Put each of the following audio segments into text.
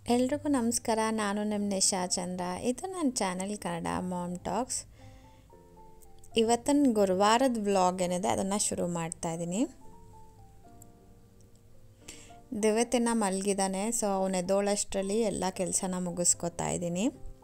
ಎಲ್ರಿಗೂ ನಮಸ್ಕಾರ ನಾನು ನಿಮ್ಮ ನಿಶಾ ಚಂದ್ರ ಇದು ನನ್ನ ಚಾನೆಲ್ ಕನ್ನಡ ಮಾಮ್ ಟಾಕ್ಸ್ ಇವತ್ತಿನ ಗುರುವಾರದ ವ್ಲಾಗ್ ಏನಿದೆ ಅದನ್ನು ಶುರು ಮಾಡ್ತಾ ಇದ್ದೀನಿ ದಿವತ್ತಿನ ಮಲಗಿದ್ದಾನೆ ಸೊ ಅವನು ಎದ್ದೋಳಷ್ಟರಲ್ಲಿ ಎಲ್ಲ ಕೆಲಸನ ಮುಗಿಸ್ಕೊತಾ ಇದ್ದೀನಿ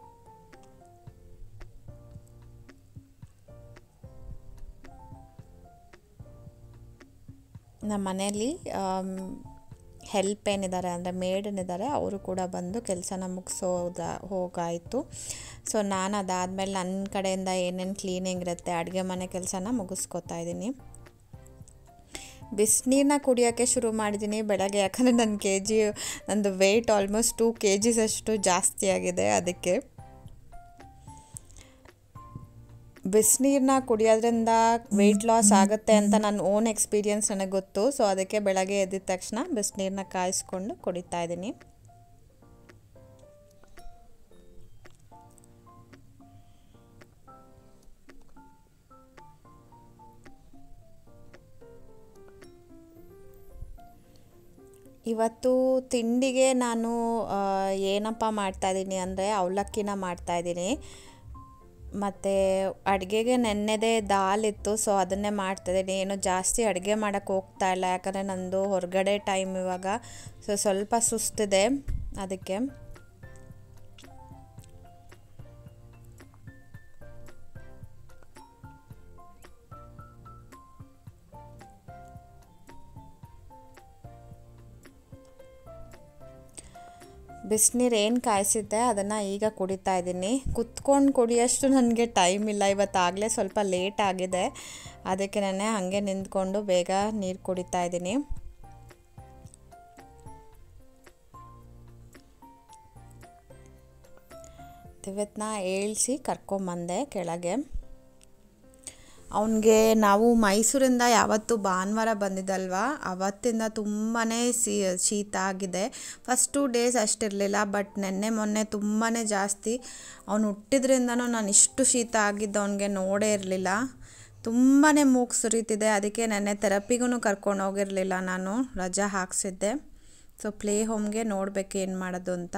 ನಮ್ಮ ಮನೆಯಲ್ಲಿ ಹೆಲ್ಪ್ ಏನಿದ್ದಾರೆ ಅಂದರೆ ಮೇಡ್ ಏನಿದ್ದಾರೆ ಅವರು ಕೂಡ ಬಂದು ಕೆಲಸನ ಮುಗಿಸೋದ ಹೋಗಾಯಿತು ಸೊ ನಾನು ಅದಾದಮೇಲೆ ನನ್ನ ಕಡೆಯಿಂದ ಏನೇನು ಕ್ಲೀನಿಂಗ್ ಇರುತ್ತೆ ಅಡುಗೆ ಮನೆ ಕೆಲಸನ ಮುಗಿಸ್ಕೊತಾ ಇದ್ದೀನಿ ಬಿಸಿನೀರನ್ನ ಕುಡಿಯೋಕ್ಕೆ ಶುರು ಮಾಡಿದ್ದೀನಿ ಬೆಳಗ್ಗೆ ಯಾಕಂದರೆ ನನ್ನ ಕೆ ಜಿ ನಂದು weight almost two K Gs ಅಷ್ಟು ಜಾಸ್ತಿ ಆಗಿದೆ ಅದಕ್ಕೆ ಬಿಸಿನೀರನ್ನ ಕುಡಿಯೋದ್ರಿಂದ ವೆಯ್ಟ್ ಲಾಸ್ ಆಗುತ್ತೆ ಅಂತ ನನ್ನ ಓನ್ ಎಕ್ಸ್ಪೀರಿಯನ್ಸ್ ನನಗೆ ಗೊತ್ತು ಸೊ ಅದಕ್ಕೆ ಬೆಳಗ್ಗೆ ಎದ್ದಿದ ತಕ್ಷಣ ಬಿಸಿನೀರನ್ನ ಕಾಯಿಸ್ಕೊಂಡು ಕುಡಿತಾ ಇದ್ದೀನಿ ಇವತ್ತು ತಿಂಡಿಗೆ ನಾನು ಏನಪ್ಪ ಮಾಡ್ತಾಯಿದ್ದೀನಿ ಅಂದರೆ ಅವಲಕ್ಕಿನ ಮಾಡ್ತಾಯಿದ್ದೀನಿ ಮತ್ತು ಅಡುಗೆಗೆ ನೆನ್ನೆದೇ ದಾಲ್ ಇತ್ತು ಸೊ ಅದನ್ನೇ ಮಾಡ್ತಾಯಿದ್ದೀನಿ ಏನು ಜಾಸ್ತಿ ಅಡುಗೆ ಮಾಡೋಕ್ಕೆ ಹೋಗ್ತಾ ಇಲ್ಲ ಯಾಕಂದರೆ ನಂದು ಹೊರಗಡೆ ಟೈಮ್ ಇವಾಗ ಸೊ ಸ್ವಲ್ಪ ಸುಸ್ತಿದೆ ಅದಕ್ಕೆ ಬಿಸಿನೀರು ಏನು ಕಾಯಿಸಿದ್ದೆ ಅದನ್ನು ಈಗ ಕುಡಿತಾ ಇದ್ದೀನಿ ಕುತ್ಕೊಂಡು ಕುಡಿಯೋಷ್ಟು ನನಗೆ ಟೈಮ್ ಇಲ್ಲ ಇವತ್ತಾಗಲೇ ಸ್ವಲ್ಪ ಲೇಟ್ ಆಗಿದೆ ಅದಕ್ಕೆ ನಾನು ಹಾಗೆ ನಿಂತ್ಕೊಂಡು ಬೇಗ ನೀರು ಕುಡಿತಾ ಇದ್ದೀನಿ ಇವತ್ತನ್ನ ಏಳಿಸಿ ಕರ್ಕೊಂಬಂದೆ ಕೆಳಗೆ ಅವನಿಗೆ ನಾವು ಮೈಸೂರಿಂದ ಯಾವತ್ತು ಭಾನುವಾರ ಬಂದಿದ್ದಲ್ವ ಅವತ್ತಿಂದ ತುಂಬಾ ಸಿ ಶೀತ ಆಗಿದೆ ಫಸ್ಟ್ ಟೂ ಡೇಸ್ ಅಷ್ಟಿರಲಿಲ್ಲ ಬಟ್ ನೆನ್ನೆ ಮೊನ್ನೆ ತುಂಬಾ ಜಾಸ್ತಿ ಅವನು ಹುಟ್ಟಿದ್ರಿಂದನೂ ನಾನು ಇಷ್ಟು ಶೀತ ಆಗಿದ್ದು ಅವನಿಗೆ ನೋಡೇ ಇರಲಿಲ್ಲ ತುಂಬಾ ಮೂಗು ಸುರಿತಿದೆ ಅದಕ್ಕೆ ನೆನ್ನೆ ಥೆರಪಿಗೂ ಕರ್ಕೊಂಡು ಹೋಗಿರಲಿಲ್ಲ ನಾನು ರಜಾ ಹಾಕ್ಸಿದ್ದೆ ಸೊ ಪ್ಲೇ ಹೋಮ್ಗೆ ನೋಡಬೇಕು ಏನು ಮಾಡೋದು ಅಂತ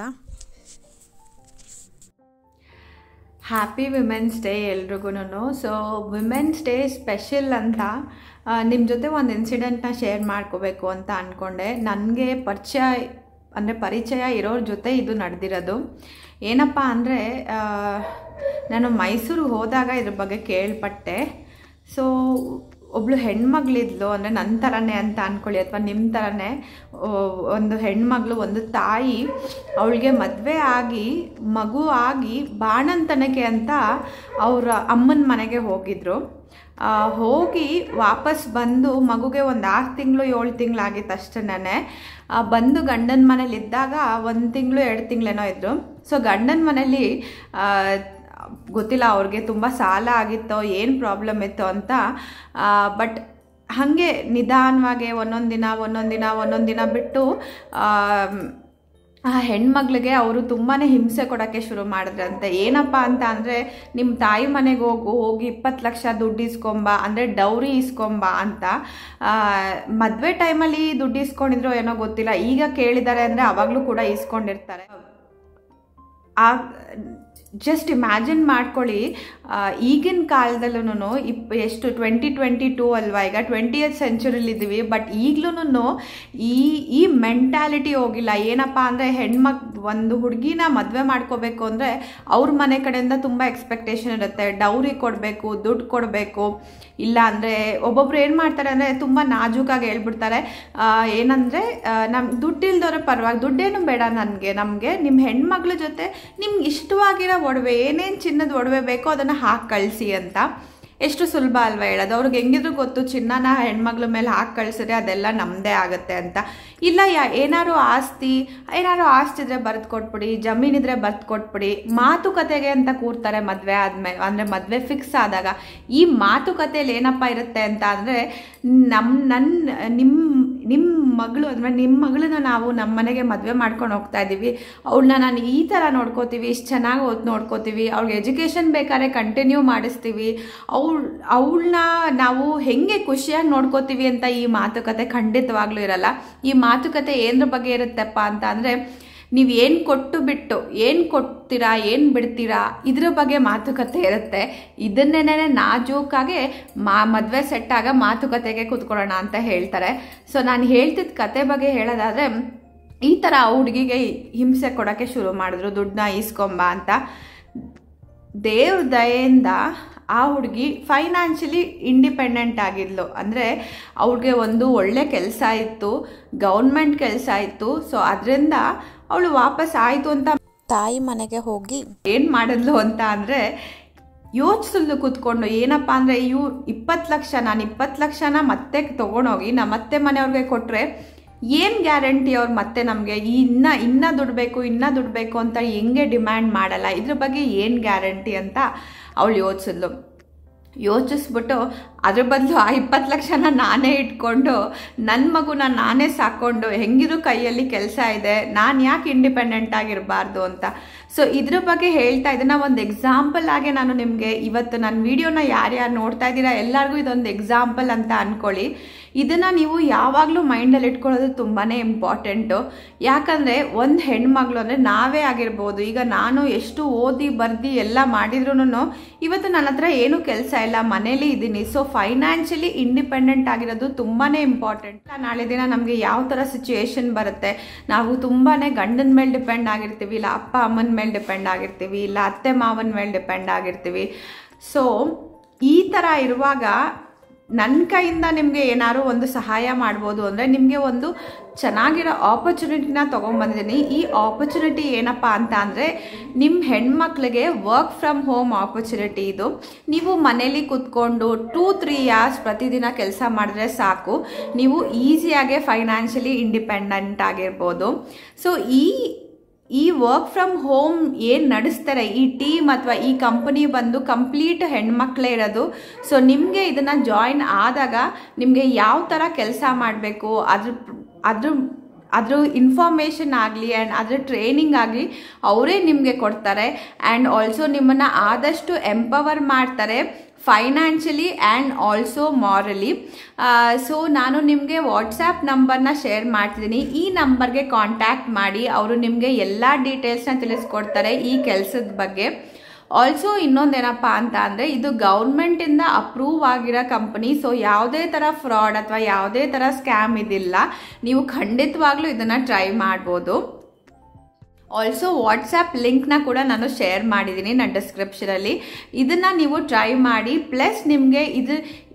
ಹ್ಯಾಪಿ ವಿಮೆನ್ಸ್ ಡೇ ಎಲ್ರಿಗೂ ಸೊ ವಿಮೆನ್ಸ್ ಡೇ ಸ್ಪೆಷಲ್ ಅಂತ ನಿಮ್ಮ ಜೊತೆ ಒಂದು ಇನ್ಸಿಡೆಂಟ್ನ ಶೇರ್ ಮಾಡ್ಕೋಬೇಕು ಅಂತ ಅಂದ್ಕೊಂಡೆ ನನಗೆ ಪರಿಚಯ ಅಂದರೆ ಪರಿಚಯ ಇರೋರ ಜೊತೆ ಇದು ನಡೆದಿರೋದು ಏನಪ್ಪ ಅಂದರೆ ನಾನು ಮೈಸೂರಿಗೆ ಹೋದಾಗ ಇದ್ರ ಬಗ್ಗೆ ಕೇಳ್ಪಟ್ಟೆ ಸೊ ಒಬ್ಳು ಹೆಣ್ಮಗಳಿದ್ಲು ಅಂದರೆ ನನ್ನ ಥರನೇ ಅಂತ ಅಂದ್ಕೊಳ್ಳಿ ಅಥವಾ ನಿಮ್ಮ ಥರನೇ ಒಂದು ಹೆಣ್ಮಗಳು ಒಂದು ತಾಯಿ ಅವಳಿಗೆ ಮದುವೆ ಆಗಿ ಮಗು ಆಗಿ ಬಾಣಂತನಕ್ಕೆ ಅಂತ ಅವರ ಅಮ್ಮನ ಮನೆಗೆ ಹೋಗಿದ್ರು ಹೋಗಿ ವಾಪಸ್ ಬಂದು ಮಗುಗೆ ಒಂದು ಆರು ತಿಂಗಳು ಏಳು ತಿಂಗಳಾಗಿತ್ತು ಅಷ್ಟೇ ಬಂದು ಗಂಡನ ಮನೇಲಿ ಇದ್ದಾಗ ಒಂದು ತಿಂಗಳು ಎರಡು ತಿಂಗಳೇನೋ ಇದ್ದರು ಸೊ ಗಂಡನ ಮನೇಲಿ ಗೊತ್ತಿಲ್ಲ ಅವ್ರಿಗೆ ತುಂಬ ಸಾಲ ಆಗಿತ್ತೋ ಏನು ಪ್ರಾಬ್ಲಮ್ ಇತ್ತು ಅಂತ ಬಟ್ ಹಾಗೆ ನಿಧಾನವಾಗಿ ಒಂದೊಂದು ದಿನ ಒಂದೊಂದು ದಿನ ಒಂದೊಂದು ದಿನ ಬಿಟ್ಟು ಆ ಹೆಣ್ಮಕ್ಳಿಗೆ ಅವರು ತುಂಬಾ ಹಿಂಸೆ ಕೊಡೋಕ್ಕೆ ಶುರು ಮಾಡಿದ್ರಂತೆ ಏನಪ್ಪ ಅಂತ ಅಂದರೆ ನಿಮ್ಮ ತಾಯಿ ಮನೆಗೆ ಹೋಗು ಹೋಗಿ ಇಪ್ಪತ್ತು ಲಕ್ಷ ದುಡ್ಡು ಇಸ್ಕೊಂಬ ಅಂದರೆ ಡೌರಿ ಇಸ್ಕೊಂಬ ಅಂತ ಮದುವೆ ಟೈಮಲ್ಲಿ ದುಡ್ಡು ಇಸ್ಕೊಂಡಿದ್ರು ಏನೋ ಗೊತ್ತಿಲ್ಲ ಈಗ ಕೇಳಿದ್ದಾರೆ ಅಂದರೆ ಅವಾಗಲೂ ಕೂಡ ಇಸ್ಕೊಂಡಿರ್ತಾರೆ ಆ ಜಸ್ಟ್ ಇಮ್ಯಾಜಿನ್ ಮಾಡ್ಕೊಳ್ಳಿ ಈಗಿನ ಕಾಲದಲ್ಲೂ ಇಪ್ ಎಷ್ಟು ಟ್ವೆಂಟಿ ಟ್ವೆಂಟಿ ಟೂ ಅಲ್ವಾ ಈಗ ಟ್ವೆಂಟಿ ಏತ್ ಸೆಂಚುರಿಲಿದ್ದೀವಿ ಬಟ್ ಈಗಲೂ ಈ ಈ ಮೆಂಟ್ಯಾಲಿಟಿ ಹೋಗಿಲ್ಲ ಏನಪ್ಪ ಅಂದರೆ ಹೆಣ್ಮಕ್ ಒಂದು ಹುಡುಗಿನ ಮದುವೆ ಮಾಡ್ಕೋಬೇಕು ಅಂದರೆ ಅವ್ರ ಮನೆ ಕಡೆಯಿಂದ ತುಂಬ ಎಕ್ಸ್ಪೆಕ್ಟೇಷನ್ ಇರುತ್ತೆ ಡೌರಿ ಕೊಡಬೇಕು ದುಡ್ಡು ಕೊಡಬೇಕು ಇಲ್ಲ ಅಂದರೆ ಒಬ್ಬೊಬ್ರು ಏನು ಮಾಡ್ತಾರೆ ಅಂದರೆ ತುಂಬ ನಾಜೂಕಾಗಿ ಹೇಳ್ಬಿಡ್ತಾರೆ ಏನಂದರೆ ನಮ್ಮ ದುಡ್ಡಿಲ್ದವ್ರೆ ಪರವಾಗಿ ದುಡ್ಡೇನು ಬೇಡ ನನಗೆ ನಮಗೆ ನಿಮ್ಮ ಹೆಣ್ಮಕ್ಳ ಜೊತೆ ನಿಮ್ಗೆ ಇಷ್ಟವಾಗಿರೋ ಒಡವೆ ಏನೇನು ಚಿನ್ನದ ಒಡವೆ ಬೇಕೋ ಅದನ್ನು ಹಾಕಿ ಕಳಿಸಿ ಅಂತ ಎಷ್ಟು ಸುಲಭ ಅಲ್ವಾ ಹೇಳೋದು ಅವ್ರಿಗೆ ಹೆಂಗಿದ್ರು ಗೊತ್ತು ಚಿನ್ನನ ಹೆಣ್ಮಕ್ಳ ಮೇಲೆ ಹಾಕಿ ಕಳಿಸಿದ್ರೆ ಅದೆಲ್ಲ ನಮ್ಮದೇ ಆಗುತ್ತೆ ಅಂತ ಇಲ್ಲ ಯಾ ಏನಾರು ಆಸ್ತಿ ಏನಾರು ಆಸ್ತಿ ಇದ್ರೆ ಬರೆದು ಕೊಟ್ಬಿಡಿ ಜಮೀನಿದ್ರೆ ಬರೆದು ಕೊಟ್ಬಿಡಿ ಮಾತುಕತೆಗೆ ಅಂತ ಕೂರ್ತಾರೆ ಮದುವೆ ಆದಮೇಲೆ ಅಂದರೆ ಮದುವೆ ಫಿಕ್ಸ್ ಆದಾಗ ಈ ಮಾತುಕತೆಯಲ್ಲಿ ಏನಪ್ಪ ಇರುತ್ತೆ ಅಂತ ಅಂದರೆ ನಮ್ಮ ನನ್ನ ನಿಮ್ಮ ನಿಮ್ಮ ಮಗಳು ಅಂದರೆ ನಿಮ್ಮ ಮಗಳನ್ನ ನಾವು ನಮ್ಮ ಮನೆಗೆ ಮದುವೆ ಮಾಡ್ಕೊಂಡು ಹೋಗ್ತಾ ಇದ್ದೀವಿ ಅವಳನ್ನ ನಾನು ಈ ಥರ ನೋಡ್ಕೋತೀವಿ ಇಷ್ಟು ಚೆನ್ನಾಗಿ ಓದ್ ನೋಡ್ಕೋತೀವಿ ಅವ್ಳಿಗೆ ಎಜುಕೇಷನ್ ಬೇಕಾದ್ರೆ ಕಂಟಿನ್ಯೂ ಮಾಡಿಸ್ತೀವಿ ಅವಳು ಅವಳನ್ನ ನಾವು ಹೆಂಗೆ ಖುಷಿಯಾಗಿ ನೋಡ್ಕೋತೀವಿ ಅಂತ ಈ ಮಾತುಕತೆ ಖಂಡಿತವಾಗ್ಲೂ ಇರಲ್ಲ ಈ ಮಾತುಕತೆ ಏನರ ಬಗ್ಗೆ ಇರುತ್ತಪ್ಪ ಅಂತ ಅಂದರೆ ನೀವು ಏನು ಕೊಟ್ಟು ಬಿಟ್ಟು ಏನು ಕೊಡ್ತೀರಾ ಏನು ಬಿಡ್ತೀರಾ ಇದ್ರ ಬಗ್ಗೆ ಮಾತುಕತೆ ಇರುತ್ತೆ ಇದನ್ನೇನೆ ನಾಜೂಕಾಗೆ ಮಾ ಮದುವೆ ಸೆಟ್ಟಾಗ ಮಾತುಕತೆಗೆ ಕೂತ್ಕೊಳ್ಳೋಣ ಅಂತ ಹೇಳ್ತಾರೆ ಸೊ ನಾನು ಹೇಳ್ತಿದ್ದ ಕತೆ ಬಗ್ಗೆ ಹೇಳೋದಾದರೆ ಈ ಥರ ಆ ಹುಡುಗಿಗೆ ಹಿಂಸೆ ಕೊಡೋಕ್ಕೆ ಶುರು ಮಾಡಿದ್ರು ದುಡ್ಡನ್ನ ಈಸ್ಕೊಂಬ ಅಂತ ದೇವ್ರ ದಯೆಯಿಂದ ಆ ಹುಡುಗಿ ಫೈನಾನ್ಷಿಯಲಿ ಇಂಡಿಪೆಂಡೆಂಟ್ ಆಗಿದ್ಲು ಅಂದರೆ ಅವ್ಳಿಗೆ ಒಂದು ಒಳ್ಳೆ ಕೆಲಸ ಇತ್ತು ಗೌರ್ಮೆಂಟ್ ಕೆಲಸ ಇತ್ತು ಸೊ ಅದರಿಂದ ಅವಳು ವಾಪಸ್ ಆಯಿತು ಅಂತ ತಾಯಿ ಮನೆಗೆ ಹೋಗಿ ಏನು ಮಾಡಿದ್ಲು ಅಂತ ಅಂದರೆ ಯೋಚಿಸಲು ಕೂತ್ಕೊಂಡು ಏನಪ್ಪ ಅಂದರೆ ಇವು ಇಪ್ಪತ್ತು ಲಕ್ಷ ನಾನು ಇಪ್ಪತ್ತು ಲಕ್ಷನ ಮತ್ತೆ ತೊಗೊಂಡೋಗಿ ನಾ ಮತ್ತೆ ಮನೆಯವ್ರಿಗೆ ಕೊಟ್ಟರೆ ಏನು ಗ್ಯಾರಂಟಿ ಅವ್ರು ಮತ್ತೆ ನಮಗೆ ಈ ಇನ್ನೂ ಇನ್ನೂ ದುಡ್ಡು ಬೇಕು ಇನ್ನೂ ದುಡ್ಡು ಬೇಕು ಅಂತ ಹೆಂಗೆ ಡಿಮ್ಯಾಂಡ್ ಮಾಡಲ್ಲ ಇದ್ರ ಬಗ್ಗೆ ಏನು ಗ್ಯಾರಂಟಿ ಅಂತ ಅವಳು ಯೋಚಿಸಿದ್ಲು ಯೋಚಿಸ್ಬಿಟ್ಟು ಅದ್ರ ಬದಲು ಆ ಇಪ್ಪತ್ತು ಲಕ್ಷನ ನಾನೇ ಇಟ್ಕೊಂಡು ನನ್ನ ಮಗುನ ನಾನೇ ಸಾಕೊಂಡು ಹೆಂಗಿದ್ರು ಕೈಯಲ್ಲಿ ಕೆಲಸ ಇದೆ ನಾನು ಯಾಕೆ ಇಂಡಿಪೆಂಡೆಂಟ್ ಆಗಿರಬಾರ್ದು ಅಂತ ಸೊ ಇದ್ರ ಬಗ್ಗೆ ಹೇಳ್ತಾ ಇದನ್ನ ಒಂದು ಎಕ್ಸಾಂಪಲ್ ಆಗಿ ನಾನು ನಿಮಗೆ ಇವತ್ತು ನನ್ನ ವಿಡಿಯೋನ ಯಾರ್ಯಾರು ನೋಡ್ತಾ ಇದ್ದೀರಾ ಎಲ್ಲರಿಗೂ ಇದೊಂದು ಎಕ್ಸಾಂಪಲ್ ಅಂತ ಅಂದ್ಕೊಳ್ಳಿ ಇದನ್ನು ನೀವು ಯಾವಾಗಲೂ ಮೈಂಡಲ್ಲಿ ಇಟ್ಕೊಳ್ಳೋದು ತುಂಬಾ ಇಂಪಾರ್ಟೆಂಟು ಯಾಕಂದರೆ ಒಂದು ಹೆಣ್ಮಗಳು ಅಂದರೆ ನಾವೇ ಆಗಿರ್ಬೋದು ಈಗ ನಾನು ಎಷ್ಟು ಓದಿ ಬರ್ದಿ ಎಲ್ಲ ಮಾಡಿದ್ರು ಇವತ್ತು ನನ್ನ ಹತ್ರ ಏನೂ ಕೆಲಸ ಇಲ್ಲ ಮನೇಲಿ ಇದ್ದೀನಿ ಸೊ ಫೈನಾನ್ಷಿಯಲಿ ಇಂಡಿಪೆಂಡೆಂಟ್ ಆಗಿರೋದು ತುಂಬಾ ಇಂಪಾರ್ಟೆಂಟ್ ನಾಳೆ ದಿನ ನಮಗೆ ಯಾವ ಥರ ಸಿಚುಯೇಷನ್ ಬರುತ್ತೆ ನಾವು ತುಂಬಾ ಗಂಡನ ಮೇಲೆ ಡಿಪೆಂಡ್ ಆಗಿರ್ತೀವಿ ಇಲ್ಲ ಅಪ್ಪ ಅಮ್ಮನ ಮೇಲೆ ಡಿಪೆಂಡ್ ಆಗಿರ್ತೀವಿ ಇಲ್ಲ ಅತ್ತೆ ಮಾವನ ಮೇಲೆ ಡಿಪೆಂಡ್ ಆಗಿರ್ತೀವಿ ಸೊ ಈ ಥರ ಇರುವಾಗ ನನ್ನ ಕೈಯಿಂದ ನಿಮಗೆ ಏನಾದ್ರು ಒಂದು ಸಹಾಯ ಮಾಡ್ಬೋದು ಅಂದರೆ ನಿಮಗೆ ಒಂದು ಚೆನ್ನಾಗಿರೋ ಆಪರ್ಚುನಿಟಿನ ತೊಗೊಂಬಂದಿದ್ದೀನಿ ಈ ಆಪರ್ಚುನಿಟಿ ಏನಪ್ಪ ಅಂತ ಅಂದರೆ ನಿಮ್ಮ ಹೆಣ್ಮಕ್ಳಿಗೆ ವರ್ಕ್ ಫ್ರಮ್ ಹೋಮ್ ಆಪರ್ಚುನಿಟಿ ಇದು ನೀವು ಮನೇಲಿ ಕೂತ್ಕೊಂಡು ಟೂ ತ್ರೀ ಇಯರ್ಸ್ ಪ್ರತಿದಿನ ಕೆಲಸ ಮಾಡಿದ್ರೆ ಸಾಕು ನೀವು ಈಸಿಯಾಗೆ ಫೈನಾನ್ಷಿಯಲಿ ಇಂಡಿಪೆಂಡೆಂಟ್ ಆಗಿರ್ಬೋದು ಸೊ ಈ ಈ ವರ್ಕ್ ಫ್ರಮ್ ಹೋಮ್ ಏನು ನಡೆಸ್ತಾರೆ ಈ ಟೀಮ್ ಅಥವಾ ಈ ಕಂಪನಿ ಬಂದು ಕಂಪ್ಲೀಟ್ ಹೆಣ್ಮಕ್ಳೇ ಇರೋದು ಸೊ ನಿಮಗೆ ಇದನ್ನು ಜಾಯಿನ್ ಆದಾಗ ನಿಮಗೆ ಯಾವ ಥರ ಕೆಲಸ ಮಾಡಬೇಕು ಅದ್ರ ಅದ್ರ ಅದ್ರ ಇನ್ಫಾರ್ಮೇಷನ್ ಆಗಲಿ ಆ್ಯಂಡ್ ಅದ್ರ ಟ್ರೈನಿಂಗ್ ಆಗಲಿ ಅವರೇ ನಿಮಗೆ ಕೊಡ್ತಾರೆ ಆ್ಯಂಡ್ ಆಲ್ಸೋ ನಿಮ್ಮನ್ನು ಆದಷ್ಟು ಎಂಪವರ್ ಮಾಡ್ತಾರೆ financially and also morally so ನಾನು ನಿಮಗೆ ವಾಟ್ಸಾಪ್ ನಂಬರ್ನ ಶೇರ್ ಮಾಡ್ತಿದ್ದೀನಿ ಈ ನಂಬರ್ಗೆ ಕಾಂಟ್ಯಾಕ್ಟ್ ಮಾಡಿ ಅವರು ನಿಮಗೆ ಎಲ್ಲ ಡೀಟೇಲ್ಸ್ನ ತಿಳಿಸ್ಕೊಡ್ತಾರೆ ಈ ಕೆಲಸದ ಬಗ್ಗೆ ಆಲ್ಸೋ ಇನ್ನೊಂದೇನಪ್ಪ ಅಂತ ಅಂದರೆ ಇದು ಗೌರ್ಮೆಂಟಿಂದ ಅಪ್ರೂವ್ ಆಗಿರೋ ಕಂಪನಿ ಸೊ ಯಾವುದೇ ಥರ ಫ್ರಾಡ್ ಅಥವಾ ಯಾವುದೇ ಥರ ಸ್ಕ್ಯಾಮ್ ಇದಿಲ್ಲ ನೀವು ಖಂಡಿತವಾಗ್ಲೂ ಇದನ್ನು ಟ್ರೈ ಮಾಡ್ಬೋದು ಆಲ್ಸೋ ವಾಟ್ಸಪ್ ಲಿಂಕ್ನ ಕೂಡ ನಾನು ಶೇರ್ ಮಾಡಿದ್ದೀನಿ ನನ್ನ ಡಿಸ್ಕ್ರಿಪ್ಷನಲ್ಲಿ ಇದನ್ನು ನೀವು ಟ್ರೈ ಮಾಡಿ ಪ್ಲಸ್ ನಿಮಗೆ ಇದು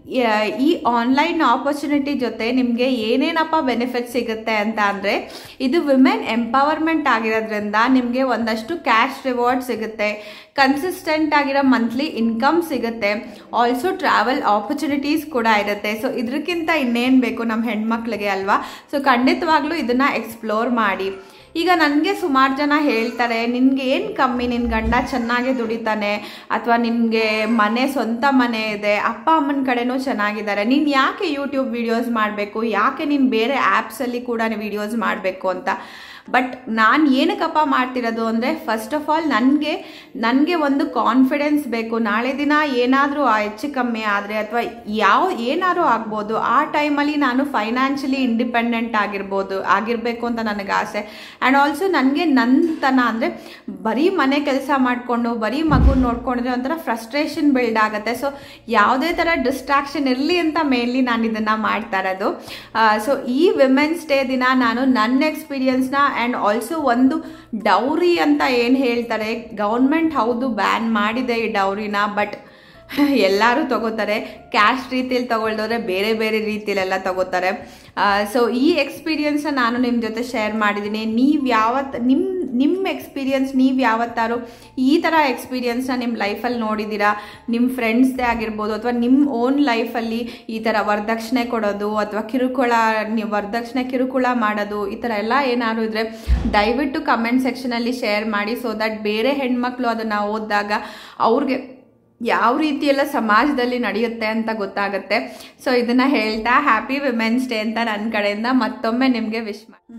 ಈ ಆನ್ಲೈನ್ ಆಪರ್ಚುನಿಟಿ ಜೊತೆ ನಿಮಗೆ ಏನೇನಪ್ಪ ಬೆನಿಫಿಟ್ ಸಿಗುತ್ತೆ ಅಂತ ಅಂದರೆ ಇದು ವಿಮೆನ್ ಎಂಪವರ್ಮೆಂಟ್ ಆಗಿರೋದ್ರಿಂದ ನಿಮಗೆ ಒಂದಷ್ಟು ಕ್ಯಾಶ್ ರಿವಾರ್ಡ್ ಸಿಗುತ್ತೆ ಕನ್ಸಿಸ್ಟೆಂಟ್ ಆಗಿರೋ ಮಂತ್ಲಿ ಇನ್ಕಮ್ ಸಿಗುತ್ತೆ ಆಲ್ಸೋ ಟ್ರಾವೆಲ್ ಆಪರ್ಚುನಿಟೀಸ್ ಕೂಡ ಇರುತ್ತೆ ಸೊ ಇದಕ್ಕಿಂತ ಇನ್ನೇನು ಬೇಕು ನಮ್ಮ ಹೆಣ್ಮಕ್ಳಿಗೆ ಅಲ್ವಾ ಸೊ ಖಂಡಿತವಾಗ್ಲೂ ಇದನ್ನು ಎಕ್ಸ್ಪ್ಲೋರ್ ಮಾಡಿ ಈಗ ನನಗೆ ಸುಮಾರು ಜನ ಹೇಳ್ತಾರೆ ನಿನಗೆ ಏನು ಕಮ್ಮಿ ನಿನ್ನ ಗಂಡ ಚೆನ್ನಾಗಿ ದುಡಿತಾನೆ ಅಥವಾ ನಿನಗೆ ಮನೆ ಸ್ವಂತ ಮನೆ ಇದೆ ಅಪ್ಪ ಅಮ್ಮನ ಕಡೆನೂ ಚೆನ್ನಾಗಿದ್ದಾರೆ ನೀನು ಯಾಕೆ ಯೂಟ್ಯೂಬ್ ವೀಡಿಯೋಸ್ ಮಾಡಬೇಕು ಯಾಕೆ ನೀನು ಬೇರೆ ಆ್ಯಪ್ಸಲ್ಲಿ ಕೂಡ ವೀಡಿಯೋಸ್ ಮಾಡಬೇಕು ಅಂತ ಬಟ್ ನಾನು ಏನಕ್ಕಪ್ಪ ಮಾಡ್ತಿರೋದು ಅಂದರೆ ಫಸ್ಟ್ ಆಫ್ ಆಲ್ ನನಗೆ ನನಗೆ ಒಂದು ಕಾನ್ಫಿಡೆನ್ಸ್ ಬೇಕು ನಾಳೆ ದಿನ ಏನಾದರೂ ಹೆಚ್ಚು ಕಮ್ಮಿ ಆದರೆ ಅಥವಾ ಯಾವ ಏನಾದರೂ ಆಗ್ಬೋದು ಆ ಟೈಮಲ್ಲಿ ನಾನು ಫೈನಾನ್ಷಿಯಲಿ ಇಂಡಿಪೆಂಡೆಂಟ್ ಆಗಿರ್ಬೋದು ಆಗಿರಬೇಕು ಅಂತ ನನಗೆ ಆಸೆ ಆ್ಯಂಡ್ ಆಲ್ಸೋ ನನಗೆ ನನ್ನತನ ಅಂದರೆ ಬರೀ ಮನೆ ಕೆಲಸ ಮಾಡಿಕೊಂಡು ಬರೀ ಮಗು ನೋಡ್ಕೊಂಡಿದ್ರೆ ಒಂಥರ ಫ್ರಸ್ಟ್ರೇಷನ್ ಬಿಲ್ಡ್ ಆಗುತ್ತೆ ಸೊ ಯಾವುದೇ ಥರ ಡಿಸ್ಟ್ರಾಕ್ಷನ್ ಇರಲಿ ಅಂತ ಮೇನ್ಲಿ ನಾನು ಇದನ್ನು ಮಾಡ್ತಾ ಇರೋದು ಸೊ ಈ ವಿಮೆನ್ಸ್ ಡೇ ದಿನ ನಾನು ನನ್ನ ಎಕ್ಸ್ಪೀರಿಯನ್ಸ್ನ ಆ್ಯಂಡ್ ಆಲ್ಸೋ ಒಂದು ಡೌರಿ ಅಂತ ಏನು ಹೇಳ್ತಾರೆ ಗೌರ್ಮೆಂಟ್ ಹೌದು ಬ್ಯಾನ್ ಮಾಡಿದೆ ಈ ಡೌರಿನ ಬಟ್ ಎಲ್ಲರೂ ತಗೋತಾರೆ ಕ್ಯಾಶ್ ರೀತಿಯಲ್ಲಿ ತಗೊಳ್ದವ್ರೆ ಬೇರೆ ಬೇರೆ ರೀತಿಯಲ್ಲೆಲ್ಲ ತಗೋತಾರೆ ಸೊ ಈ ಎಕ್ಸ್ಪೀರಿಯನ್ಸ್ನ ನಾನು ನಿಮ್ಮ ಜೊತೆ ಶೇರ್ ಮಾಡಿದ್ದೀನಿ ನೀವು ಯಾವತ್ತು ನಿಮ್ಮ ನಿಮ್ಮ ಎಕ್ಸ್ಪೀರಿಯನ್ಸ್ ನೀವು ಯಾವತ್ತಾರು ಈ ಥರ ಎಕ್ಸ್ಪೀರಿಯನ್ಸ್ನ ನಿಮ್ಮ ಲೈಫಲ್ಲಿ ನೋಡಿದ್ದೀರಾ ನಿಮ್ಮ ಫ್ರೆಂಡ್ಸ್ದೇ ಆಗಿರ್ಬೋದು ಅಥವಾ ನಿಮ್ಮ ಓನ್ ಲೈಫಲ್ಲಿ ಈ ಥರ ವರದಕ್ಷಿಣೆ ಕೊಡೋದು ಅಥವಾ ಕಿರುಕುಳ ನೀವು ವರದಕ್ಷಿಣೆ ಕಿರುಕುಳ ಮಾಡೋದು ಈ ಥರ ಎಲ್ಲ ಏನಾದ್ರು ಇದ್ದರೆ ದಯವಿಟ್ಟು ಕಮೆಂಟ್ ಸೆಕ್ಷನಲ್ಲಿ ಶೇರ್ ಮಾಡಿ ಸೊ ದಟ್ ಬೇರೆ ಹೆಣ್ಮಕ್ಳು ಅದನ್ನು ಓದಿದಾಗ ಅವ್ರಿಗೆ ಯಾವ ರೀತಿ ಎಲ್ಲ ಸಮಾಜದಲ್ಲಿ ನಡೆಯುತ್ತೆ ಅಂತ ಗೊತ್ತಾಗುತ್ತೆ ಸೊ ಇದನ್ನು ಹೇಳ್ತಾ ಹ್ಯಾಪಿ ವಿಮೆನ್ಸ್ ಡೇ ಅಂತ ನನ್ನ ಕಡೆಯಿಂದ ಮತ್ತೊಮ್ಮೆ ನಿಮಗೆ ವಿಶ್ ಮಾಡಿ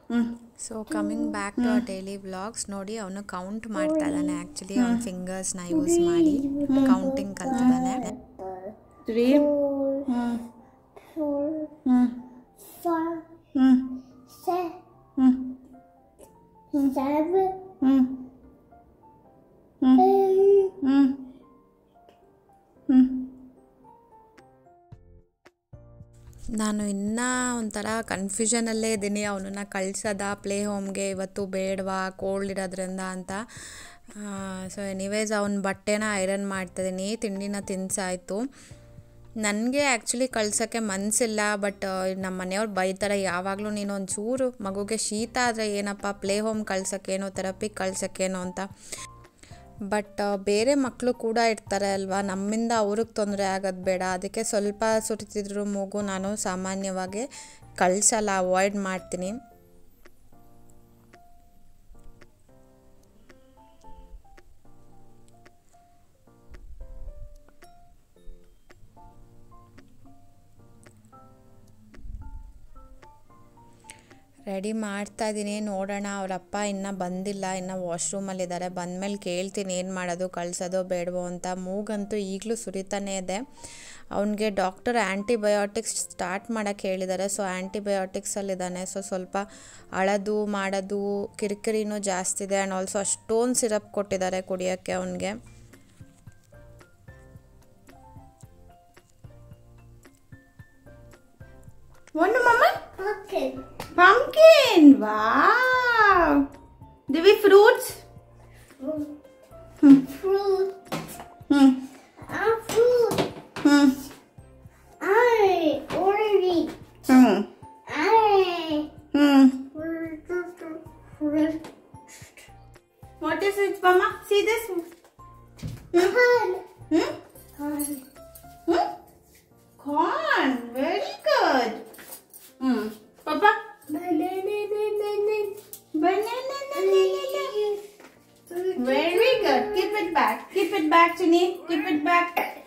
so coming back to daily vlogs ನೋಡಿ ಅವನು ಕೌಂಟ್ ಮಾಡ್ತಾ ಇದ್ದಾನೆ ಆ್ಯಕ್ಚುಲಿ ಅವನ ಫಿಂಗರ್ಸ್ನ ಯೂಸ್ ಮಾಡಿ ಕೌಂಟಿಂಗ್ ಕಲ್ತಿದ್ದಾನೆ ತ್ರೀ four, four, ಹ್ಞೂ ಹ್ಞೂ five, ಹ್ಞೂ six, ಹ್ಞೂ ಹ್ಞೂ ಹ್ಞೂ ಹ್ಞೂ ಹ್ಞೂ ನಾನು ಇನ್ನೂ ಒಂಥರ ಕನ್ಫ್ಯೂಷನಲ್ಲೇ ಇದ್ದೀನಿ ಅವನನ್ನು ಕಳ್ಸೋದ ಪ್ಲೇ ಹೋಮ್ಗೆ ಇವತ್ತು ಬೇಡವಾ ಕೋಲ್ಡ್ ಇರೋದ್ರಿಂದ ಅಂತ ಸೊ ಎನಿವೇಸ್ ಅವನ ಬಟ್ಟೆನ ಐರನ್ ಮಾಡ್ತಿದ್ದೀನಿ ತಿಂಡಿನ ತಿನ್ಸಾಯಿತು ನನಗೆ ಆ್ಯಕ್ಚುಲಿ ಕಳ್ಸೋಕ್ಕೆ ಮನಸ್ಸಿಲ್ಲ ಬಟ್ ನಮ್ಮ ಮನೆಯವ್ರು ಬೈತಾರೆ ಯಾವಾಗಲೂ ನೀನು ಒಂಚೂರು ಮಗುಗೆ ಶೀತ ಆದರೆ ಏನಪ್ಪ ಪ್ಲೇ ಹೋಮ್ ಕಳ್ಸೋಕ್ಕೇನೋ ಥೆರಪಿಗೆ ಕಳ್ಸೋಕ್ಕೇನೋ ಅಂತ ಬಟ್ ಬೇರೆ ಮಕ್ಕಳು ಕೂಡ ಇರ್ತಾರೆ ಅಲ್ವಾ ನಮ್ಮಿಂದ ಅವ್ರಿಗೆ ತೊಂದರೆ ಆಗೋದು ಬೇಡ ಅದಕ್ಕೆ ಸ್ವಲ್ಪ ಸುರಿತಿದ್ರು ಮೂಗು ನಾನು ಸಾಮಾನ್ಯವಾಗಿ ಕಳ್ಸಲ್ಲ ಅವಾಯ್ಡ್ ಮಾಡ್ತೀನಿ ರೆಡಿ ಮಾಡ್ತಾ ಇದ್ದೀನಿ ನೋಡೋಣ ಅವರಪ್ಪ ಇನ್ನೂ ಬಂದಿಲ್ಲ ಇನ್ನು ವಾಶ್ರೂಮಲ್ಲಿದ್ದಾರೆ ಬಂದಮೇಲೆ ಕೇಳ್ತೀನಿ ಏನು ಮಾಡೋದು ಕಳ್ಸೋದೋ ಬೇಡವೋ ಅಂತ ಮೂಗಂತೂ ಈಗಲೂ ಸುರಿತಾನೇ ಇದೆ ಅವನಿಗೆ ಡಾಕ್ಟರ್ ಆ್ಯಂಟಿಬಯೋಟಿಕ್ಸ್ ಸ್ಟಾರ್ಟ್ ಮಾಡೋಕ್ಕೆ ಹೇಳಿದ್ದಾರೆ ಸೊ ಆ್ಯಂಟಿಬಯೋಟಿಕ್ಸಲ್ಲಿದ್ದಾನೆ ಸೊ ಸ್ವಲ್ಪ ಅಳದು ಮಾಡೋದು ಕಿರಿಕಿರಿನೂ ಜಾಸ್ತಿ ಇದೆ ಆ್ಯಂಡ್ ಆಲ್ಸೋ ಅಷ್ಟೊಂದು ಸಿರಪ್ ಕೊಟ್ಟಿದ್ದಾರೆ ಕುಡಿಯೋಕ್ಕೆ ಅವನಿಗೆ ಒಂದು ಮಮ್ಮ Pumpkin. pumpkin wow do we fruits Fruit. hmm A fruit. hmm I already. hmm I. hmm Fruit. what is it mama see this Corn. hmm Corn. hmm corn very good hmm papa Banana. banana very good keep it back keep it back Chini keep it back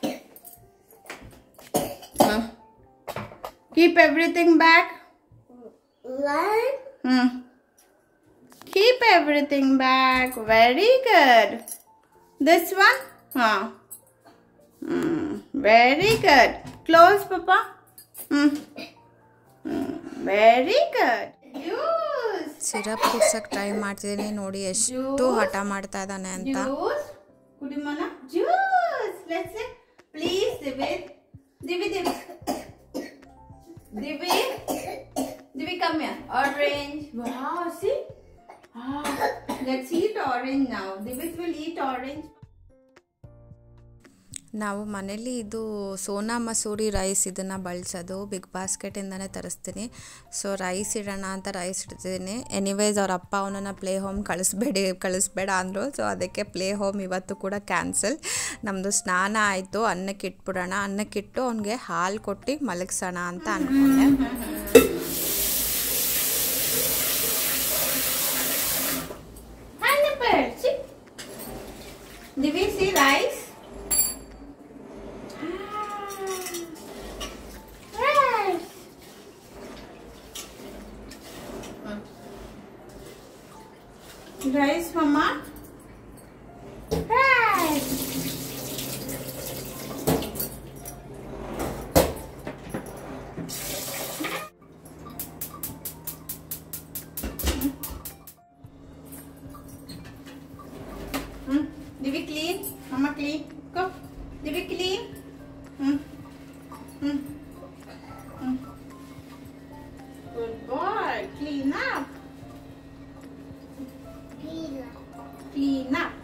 Hmm. keep everything back Lime. Hmm. Keep everything back. Very good. This one? Huh. Hmm. Very good. Close, Papa. Hmm. Hmm. Very good. Juice. Syrup ಕುಡ್ಸೋಕ್ಕೆ try ಮಾಡ್ತಿದ್ದೀನಿ ನೋಡಿ ಎಷ್ಟು ಹಠ ಮಾಡ್ತಾ ಇದ್ದಾನೆ ಅಂತ Juice. Kudimana. Juice. Let's say. Please, Divit. Divi, Divi. Divi. Divi, come here. Orange. Wow, see? Ah, let's eat orange now. Divit will eat orange. ನಾವು ಮನೇಲಿ ಇದು ಸೋನಾ ಮಸೂರಿ ರೈಸ್ ಇದನ್ನು ಬಳಸೋದು ಬಿಗ್ ಬಾಸ್ಕೆಟಿಂದನೇ ತರಿಸ್ತೀನಿ ಸೊ ರೈಸ್ ಇಡೋಣ ಅಂತ ರೈಸ್ ಇಡ್ತಿದ್ದೀನಿ ಎನಿವೇಸ್ ಅವ್ರ ಅಪ್ಪ ಅವನನ್ನು ಪ್ಲೇ ಹೋಮ್ ಕಳಿಸ್ಬೇಡಿ ಕಳಿಸ್ಬೇಡ ಅಂದರು ಸೊ ಅದಕ್ಕೆ ಪ್ಲೇ ಹೋಮ್ ಇವತ್ತು ಕೂಡ ಕ್ಯಾನ್ಸಲ್ ನಮ್ಮದು ಸ್ನಾನ ಆಯಿತು ಅನ್ನಕ್ಕೆ ಇಟ್ಬಿಡೋಣ ಅನ್ನಕ್ಕಿಟ್ಟು ಅವನಿಗೆ ಹಾಲು ಕೊಟ್ಟು ಮಲಗಿಸೋಣ ಅಂತ ಅಂದ್ಕೊಂಡೆ Pineapple. See? Divi, see rice? Rice. Rice, Mama. Rice. Hmm. Divi clean. Mama clean. Go. Divi clean. Hmm. Hmm. Hmm. Good boy. Clean up. Peanut. Clean up.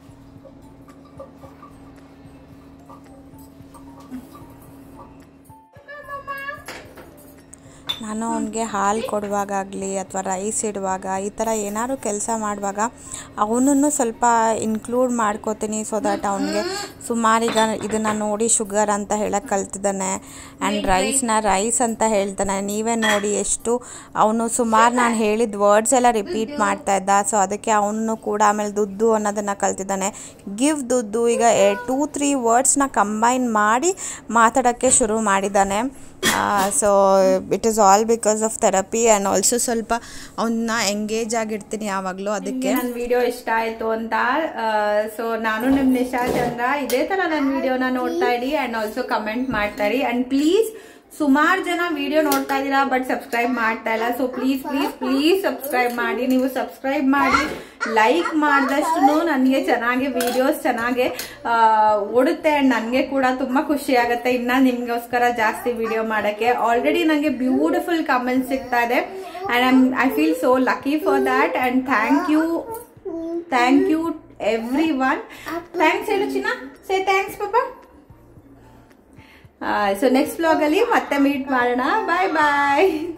ನಾನು ಅವನಿಗೆ ಹಾಲು ಕೊಡುವಾಗಲಿ ಅಥವಾ ರೈಸ್ ಇಡುವಾಗ ಈ ಥರ ಏನಾದ್ರು ಕೆಲಸ ಮಾಡುವಾಗ ಅವನನ್ನು ಸ್ವಲ್ಪ ಇನ್ಕ್ಲೂಡ್ ಮಾಡ್ಕೋತೀನಿ ಸೊ ದಟ್ ಅವನಿಗೆ ಸುಮಾರೀಗ ಇದನ್ನು ನೋಡಿ ಶುಗರ್ ಅಂತ ಹೇಳಕ್ಕೆ ಕಲ್ತಿದ್ದಾನೆ ಆ್ಯಂಡ್ ರೈಸ್ನ ರೈಸ್ ಅಂತ ಹೇಳ್ತಾನೆ ನೀವೇ ನೋಡಿ ಎಷ್ಟು ಅವನು ಸುಮಾರು ನಾನು ಹೇಳಿದ ವರ್ಡ್ಸ್ ಎಲ್ಲ ರಿಪೀಟ್ ಮಾಡ್ತಾ ಇದ್ದ ಸೊ ಅದಕ್ಕೆ ಅವನು ಕೂಡ ಆಮೇಲೆ ದುಡ್ಡು ಅನ್ನೋದನ್ನು ಕಲ್ತಿದ್ದಾನೆ ಗಿವ್ ದುಡ್ಡು ಈಗ ಟೂ ತ್ರೀ ವರ್ಡ್ಸ್ನ ಕಂಬೈನ್ ಮಾಡಿ ಮಾತಾಡೋಕ್ಕೆ ಶುರು ಮಾಡಿದ್ದಾನೆ so it is all because of therapy and also ಸ್ವಲ್ಪ ಅವನ್ನ ಎಂಗೇಜ್ ಆಗಿರ್ತೀನಿ ಯಾವಾಗಲೂ ಅದಕ್ಕೆ ನನ್ನ ವಿಡಿಯೋ ಇಷ್ಟ ಆಯ್ತು ಅಂತ ಸೊ ನಾನು ನಿಮ್ ನಿಶಾ ಚಂದ್ರ ಇದೇ ತರ ನನ್ನ ವಿಡಿಯೋನ ನೋಡ್ತಾ ಇರಿ ಅಂಡ್ ಆಲ್ಸೋ ಕಮೆಂಟ್ ಮಾಡ್ತಾ ಇರಿ ಅಂಡ್ ಪ್ಲೀಸ್ ಸುಮಾರು ಜನ ವಿಡಿಯೋ ನೋಡ್ತಾ ಇದ್ದೀರಾ ಬಟ್ ಸಬ್ಸ್ಕ್ರೈಬ್ ಮಾಡ್ತಾ ಇಲ್ಲ so please please please subscribe ಮಾಡಿ ನೀವು ಸಬ್ಸ್ಕ್ರೈಬ್ ಮಾಡಿ ಲೈಕ್ ಮಾಡಿದಷ್ಟು ನನಗೆ ಚೆನ್ನಾಗಿ ವಿಡಿಯೋಸ್ ಚೆನ್ನಾಗಿ ಆ, ಓಡುತ್ತೆ ಅಂಡ್ ನನಗೆ ಕೂಡ ತುಂಬಾ ಖುಷಿ ಆಗುತ್ತೆ ಇನ್ನ ನಿಮ್ಗೋಸ್ಕರ ಜಾಸ್ತಿ ವಿಡಿಯೋ ಮಾಡಕ್ಕೆ ಆಲ್ರೆಡಿ ನನಗೆ ಬ್ಯೂಟಿಫುಲ್ ಕಮೆಂಟ್ಸ್ ಸಿಗ್ತಾ ಇದೆ and I'm I feel so lucky for that and thank you thank you everyone thanks ಹೇಳು ಚಿನ್ನ ಸೇ ಥ್ಯಾಂಕ್ಸ್ ಪಾಪ ಸೊ ನೆಕ್ಸ್ಟ್ ಬ್ಲಾಗ್ ಅಲ್ಲಿ ಮತ್ತೆ ಮೀಟ್ ಮಾಡೋಣ ಬಾಯ್ ಬಾಯ್